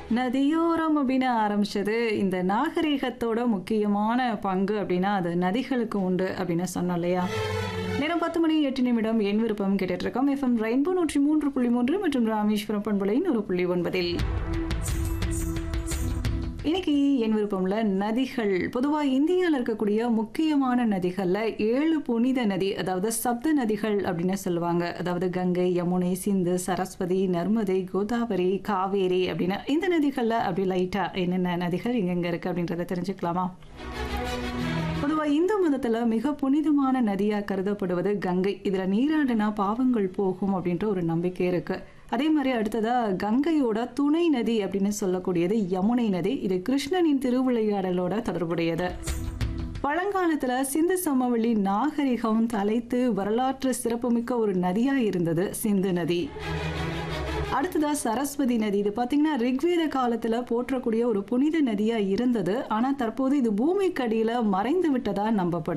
நதியோரம் அப்படின்னு ஆரம்பிச்சது இந்த நாகரிகத்தோட முக்கியமான பங்கு அப்படின்னா அது நதிகளுக்கு உண்டு அப்படின்னு சொன்னோம் இல்லையா நேரம் பத்து மணி எட்டு நிமிடம் என் விருப்பம் கேட்டுட்டு இருக்கோம் எஃப்எம் ரெயின்போ நூற்றி மூன்று புள்ளி மூன்று மற்றும் ராமேஸ்வரம் பண்புலை நூறு புள்ளி ஒன்பதில் இன்னைக்கு என் விருப்பம்ல நதிகள் பொதுவாக இந்தியாவில் இருக்கக்கூடிய முக்கியமான நதிகளில் ஏழு புனித நதி அதாவது சப்த நதிகள் அப்படின்னு சொல்லுவாங்க அதாவது கங்கை யமுனை சிந்து சரஸ்வதி நர்மதை கோதாவரி காவேரி அப்படின்னு இந்த நதிகளில் அப்படி லைட்டாக என்னென்ன நதிகள் எங்கெங்கே இருக்குது அப்படின்றத தெரிஞ்சுக்கலாமா பொதுவாக இந்து மதத்தில் மிக புனிதமான நதியாக கருதப்படுவது கங்கை இதில் நீராடினா பாவங்கள் போகும் அப்படின்ற ஒரு நம்பிக்கை இருக்குது அதே மாதிரி அடுத்ததா கங்கையோட துணை நதி அப்படின்னு சொல்லக்கூடியது யமுனை நதி இது கிருஷ்ணனின் திருவிளையாடலோட தொடர்புடையது பழங்காலத்துல சிந்து சமவெளி நாகரிகம் தலைத்து வரலாற்று சிறப்புமிக்க ஒரு நதியா இருந்தது சிந்து நதி அடுத்ததா சரஸ்வதி நதி இது பார்த்தீங்கன்னா ரிக்வேத காலத்துல போற்றக்கூடிய ஒரு புனித நதியா இருந்தது ஆனா தற்போது இது பூமிக்கடியில மறைந்து விட்டதா நம்பப்படுது